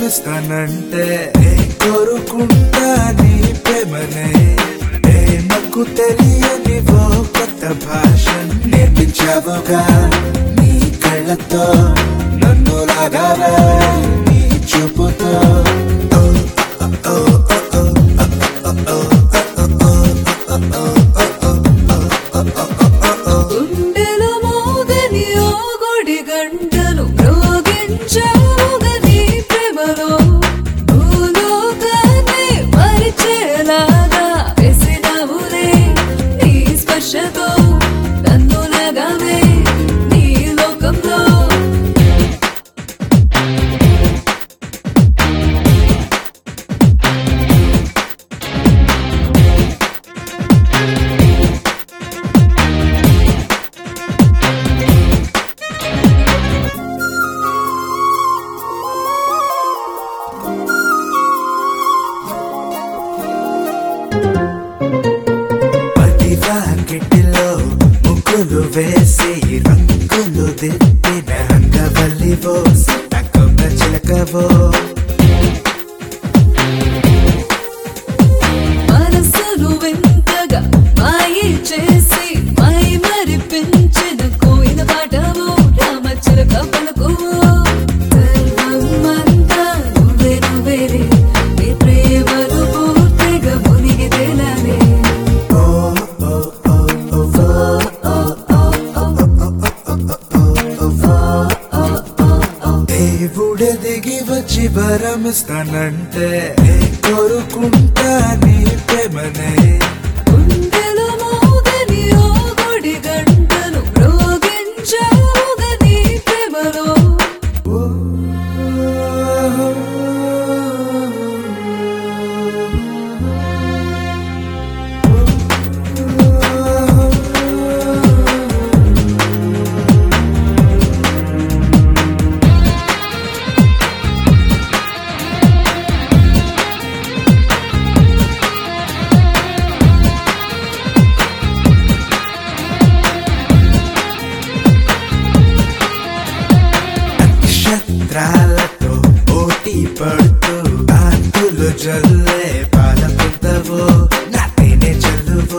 వరమిస్తానంటే కోరుకుంటా నీ ప్రేమనే ఏ నాకు తెలియని ఓ కొత్త భాష నేర్పించావుగా నీ కళ్ళతో నన్ను లాగావే నీ చూపుతో ఓ, ఓ, ఓ, ఓ, గుండెలో మోగని ఓ గుడి గంటలు మ్రోగించావుగా నీ ప్రేమలో భూలోకాన్ని పరిచేలాగా వేసినావులే నీ స్పర్శతో నన్ను లాగావే నీ లోకంలో పది వాకిటిలో ముగ్గులు వేసి రంగులు దిప్పిన రంగవల్లివో తక్కువ చిలకవో మనసును వింతగా మాయి చేసి మై మరిపించిన కోయిన పాటవు రామచిలక పలుకువు సర్వమంతా నువ్వే నువ్వేలే నీ ప్రేమను పూర్తిగా మునిగి తేలాలే ఓ, ఓ, ఓ, ఓ, ఓ. దేవుడే దిగి వచ్చి వరమిస్తానంటే కోరుకుంటా నీ ప్రేమనే గుండెలో మోగని ఓ గుడి గంటలు మ్రోగించావుగా నీ ప్రేమలో ఓ, నక్షత్రాలతో పోటీ పడుతూ కాంతులు జల్లే పాలపుతవో నా తేనె చల్లువో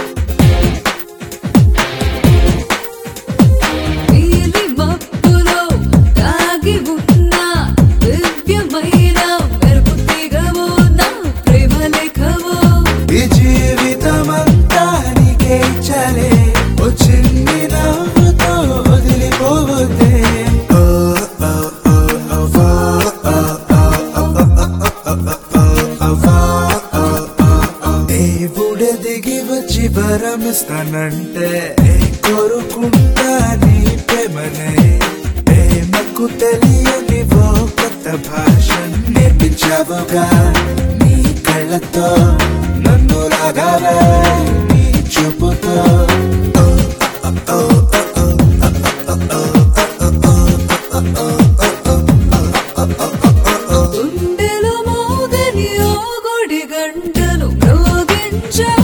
నీలి మబ్బులో దాగి ఉన్న దివ్యమైన మెరుపు తీగవు నా ప్రేమ లేఖవు ఈ జీవితమంతా నీకే చలే ఓ చిన్ని నవ్వుతో వదిలిపోవద్దే ఓ, ఓ, ఓ, ఓ, ఓ, ఓ, ఓ, ఓ, ఓ, ఓ. దేవుడే దిగి వచ్చి వరమిస్తానంటే కోరుకుంటా నీ ప్రేమనే ప్రేమకు తెలియని ఓ కొత్త భాష నేర్పించావుగా నీ కళ్ళతో నన్ను లాగావే నీ చూపుతో ఓ, ఓ, ఓ, ఓ, గుండెలో మోగని ఓ గుడి గంటలు మ్రోగించావు